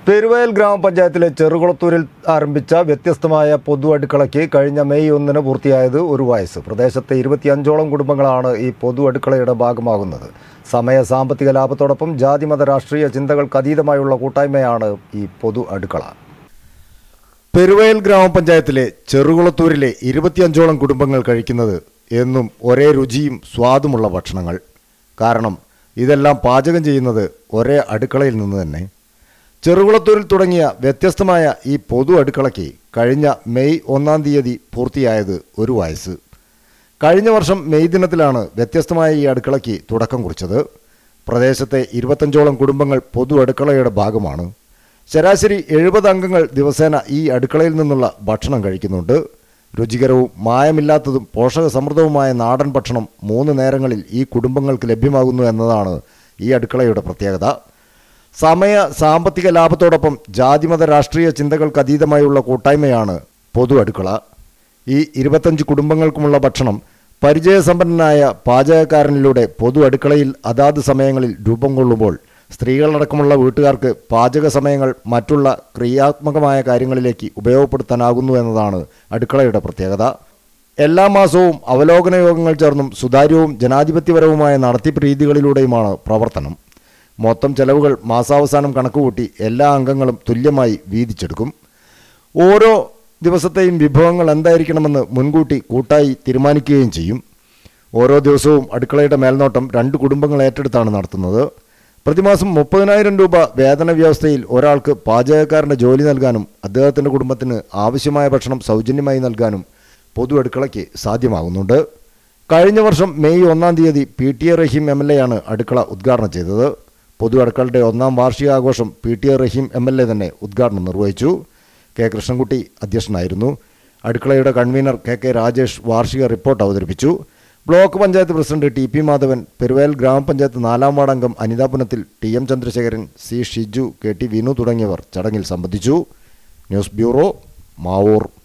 പെരുവയൽ ഗ്രാമപഞ്ചായത്തിലെ ചെറുകുളത്തൂരിൽ ആരംഭിച്ച വ്യത്യസ്തമായ പൊതു അടുക്കളയ്ക്ക് കഴിഞ്ഞ മെയ് ഒന്നിന് പൂർത്തിയായത് ഒരു വയസ്സ് പ്രദേശത്തെ ഇരുപത്തിയഞ്ചോളം കുടുംബങ്ങളാണ് ഈ പൊതു അടുക്കളയുടെ ഭാഗമാകുന്നത് സമയ സാമ്പത്തിക ലാഭത്തോടൊപ്പം ജാതിമത രാഷ്ട്രീയ ചിന്തകൾക്ക് അതീതമായുള്ള കൂട്ടായ്മയാണ് ഈ പൊതു അടുക്കള പെരുവയൽ ഗ്രാമപഞ്ചായത്തിലെ ചെറുകുളത്തൂരിലെ ഇരുപത്തിയഞ്ചോളം കുടുംബങ്ങൾ കഴിക്കുന്നത് എന്നും ഒരേ രുചിയും സ്വാദുമുള്ള ഭക്ഷണങ്ങൾ കാരണം ഇതെല്ലാം പാചകം ചെയ്യുന്നത് ഒരേ അടുക്കളയിൽ നിന്ന് തന്നെ ചെറുകുളത്തൂരിൽ തുടങ്ങിയ വ്യത്യസ്തമായ ഈ പൊതു അടുക്കളയ്ക്ക് കഴിഞ്ഞ മെയ് ഒന്നാം തീയതി പൂർത്തിയായത് ഒരു വയസ്സ് കഴിഞ്ഞ വർഷം മെയ് ദിനത്തിലാണ് വ്യത്യസ്തമായ ഈ അടുക്കളയ്ക്ക് തുടക്കം കുറിച്ചത് പ്രദേശത്തെ ഇരുപത്തഞ്ചോളം കുടുംബങ്ങൾ പൊതു അടുക്കളയുടെ ഭാഗമാണ് ശരാശരി എഴുപത് അംഗങ്ങൾ ദിവസേന ഈ അടുക്കളയിൽ നിന്നുള്ള ഭക്ഷണം കഴിക്കുന്നുണ്ട് രുചികരവും മായമില്ലാത്തതും പോഷക സമൃദ്ധവുമായ നാടൻ ഭക്ഷണം മൂന്ന് നേരങ്ങളിൽ ഈ കുടുംബങ്ങൾക്ക് ലഭ്യമാകുന്നു എന്നതാണ് ഈ അടുക്കളയുടെ പ്രത്യേകത സമയ സാമ്പത്തിക ലാഭത്തോടൊപ്പം ജാതിമത രാഷ്ട്രീയ ചിന്തകൾക്ക് അതീതമായുള്ള കൂട്ടായ്മയാണ് പൊതു അടുക്കള ഈ ഇരുപത്തഞ്ച് കുടുംബങ്ങൾക്കുമുള്ള ഭക്ഷണം പരിചയസമ്പന്നനായ പാചകക്കാരനിലൂടെ പൊതു അടുക്കളയിൽ അതാത് സമയങ്ങളിൽ രൂപം കൊള്ളുമ്പോൾ സ്ത്രീകളടക്കമുള്ള വീട്ടുകാർക്ക് പാചക സമയങ്ങൾ മറ്റുള്ള ക്രിയാത്മകമായ കാര്യങ്ങളിലേക്ക് ഉപയോഗപ്പെടുത്താനാകുന്നു എന്നതാണ് അടുക്കളയുടെ പ്രത്യേകത എല്ലാ മാസവും അവലോകന യോഗങ്ങൾ ചേർന്നും സുതാര്യവും ജനാധിപത്യപരവുമായ നടത്തിപ്പ് രീതികളിലൂടെയുമാണ് പ്രവർത്തനം മൊത്തം ചെലവുകൾ മാസാവസാനം കണക്കുകൂട്ടി എല്ലാ അംഗങ്ങളും തുല്യമായി വീതിച്ചെടുക്കും ഓരോ ദിവസത്തെയും വിഭവങ്ങൾ എന്തായിരിക്കണമെന്ന് മുൻകൂട്ടി കൂട്ടായി തീരുമാനിക്കുകയും ചെയ്യും ഓരോ ദിവസവും അടുക്കളയുടെ മേൽനോട്ടം രണ്ട് കുടുംബങ്ങൾ ഏറ്റെടുത്താണ് നടത്തുന്നത് പ്രതിമാസം മുപ്പതിനായിരം രൂപ വേതന വ്യവസ്ഥയിൽ ഒരാൾക്ക് പാചകക്കാരൻ്റെ ജോലി നൽകാനും അദ്ദേഹത്തിൻ്റെ കുടുംബത്തിന് ആവശ്യമായ ഭക്ഷണം സൗജന്യമായി നൽകാനും പൊതു അടുക്കളയ്ക്ക് സാധ്യമാകുന്നുണ്ട് കഴിഞ്ഞ വർഷം മെയ് ഒന്നാം തീയതി P T A Rahim M L A ആണ് അടുക്കള ഉദ്ഘാടനം ചെയ്തത് പൊതു അടുക്കളയുടെ ഒന്നാം വാർഷികാഘോഷം P T A Rahim M L A തന്നെ ഉദ്ഘാടനം നിർവഹിച്ചു കെ കൃഷ്ണൻകുട്ടി അധ്യക്ഷനായിരുന്നു അടുക്കളയുടെ കൺവീനർ കെ കെ രാജേഷ് വാർഷിക റിപ്പോർട്ട് അവതരിപ്പിച്ചു block panchayat president T P Madhavan Peruvayal ഗ്രാമപഞ്ചായത്ത് നാലാം വാർഡ് അംഗം Anitha Punathil T M Chandrasekharan C Shiju K T Vinu തുടങ്ങിയവർ ചടങ്ങിൽ സംബന്ധിച്ചു ന്യൂസ് ബ്യൂറോ മാവൂർ